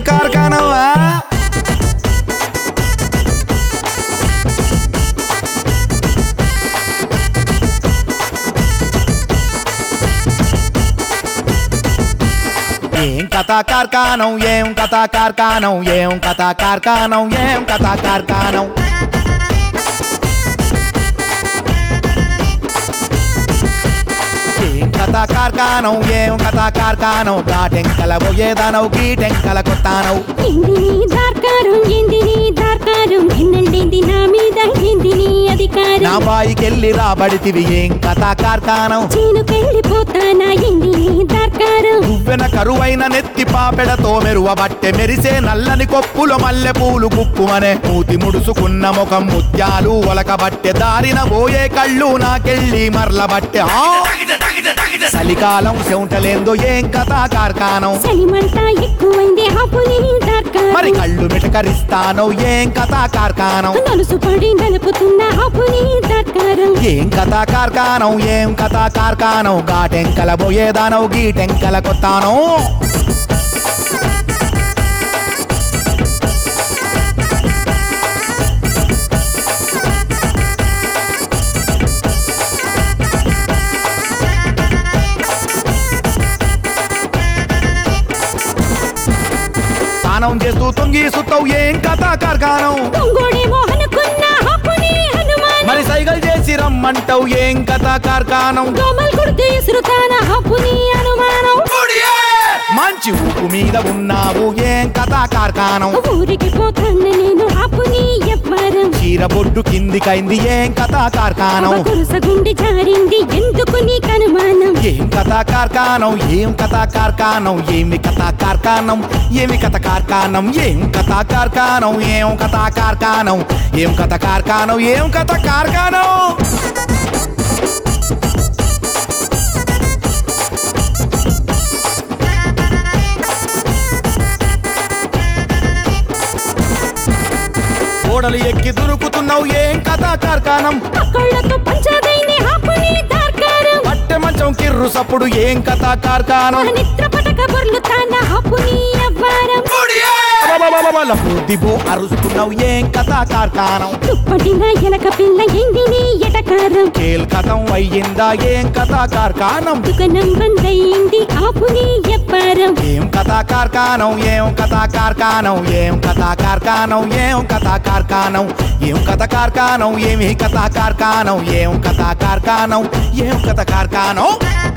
కార్ఖానవా ఏం కథ కార్ఖానం ఏం కథ కార్ఖానం ఏం కథ కార్ఖానం ఏం కథ కార్ఖానం ఏం కథ కార్ఖానం ఏం కథ కార్ఖానం గాటెంకల పోయేదానవు గీటెంకల కొత్తానవు ఎందిని దార్కారం ఎందిని దార్కారం ఎన్నెల్డింది నా మీద ఎందిని నా అధికారం బాయికెళ్ళి రాబడితివి ఏం కథ కార్ఖానం చేనుకెళ్ళిపోతానా ఎందిని దార్కారం నువ్వెన కరువైన నెత్తి పాపెడతో మెరువబట్టె మెరిసే నల్లని కొప్పుల మల్లె పూలు గుప్పుమనే మూతి ముడుసుకున్న ముఖం ముత్యాలు ఒలకబట్టె దారిన పోయే కళ్ళు నాకెళ్ళి మర్లబట్టె ఆ! చలికాలం చెవుంటలేందో ఏం కథ కార్ఖానం చలిమంట ఎక్కువైంది ఆపుని దార్కారం మరి కళ్ళు మిటకరిస్తానో ఏం కథ కార్ఖానం నలుసు పడి నలుపుతున్న ఆపుని దార్కారం ఏం కథ కార్ఖానం ఏం కథ కార్ఖానం గాటెంకల పోయేదానవు గీటెంకల కొత్తానో స్నానం చేస్తూ తొంగి సుత్తవు ఏం కథ కార్ఖానం దొంగోడేమో అనుకున్న ఆపుని హనుమాన్ మరి సైగల్ చేసి రమ్మంటావు ఏం కథ కార్ఖానం దోమలు కొడితే ఇసురుతాన ఆపుని అనుమానం మంచి ఊపు మీద ఉన్నావు ఏం కథ కార్ఖానం ఊరికి పోతాన్న నేను ఆపుని ఎవ్వరం చీర బొడ్డు కిందికైంది ఏం కథ కార్ఖానం గుండి జారింది ఎందుకు నీకు అనుమానం ఏం కథ కార్ఖానం ఏం కథ కార్ఖానం ఏమి కథ కార్ఖానం ఏమి కథ కార్ఖానం ఏం కథ కార్ఖానం ఏం కథ కార్ఖానం ఏం కథ కార్ఖానం ఏం కథ కార్ఖానం ఓడలు ఎక్కి దొరుకుతున్నావు ఏం కథ కార్ఖానం పక్కళ్ళతో పంచదైని ఆపుని దార్కారం పట్టె మంచం కిర్రు సప్పుడు ఏం కథ కార్ఖానం నిద్ర పటక బొర్లుతాన ఆపుని ఎవ్వరం దిబో అరుస్తున్నావు ఏం కథ కార్ఖానం తుప్పటిన ఎలక పిల్ల ఎందిని ఎటకారం కేల్కతం అయ్యిందా ఏం కథ కార్ఖానం దుకనం బందయింది ఆపుని ఎవ్వరం ఏం కథ కార్ఖానం ఏం కథ కార్ఖానం ఏం కథ కార్ఖానం ఏం కథ కార్ఖానం ఏం కథ కార్ఖానం ఏమి కథ కార్ఖానం ఏం కథ కార్ఖానం ఏం కథ కార్ఖానం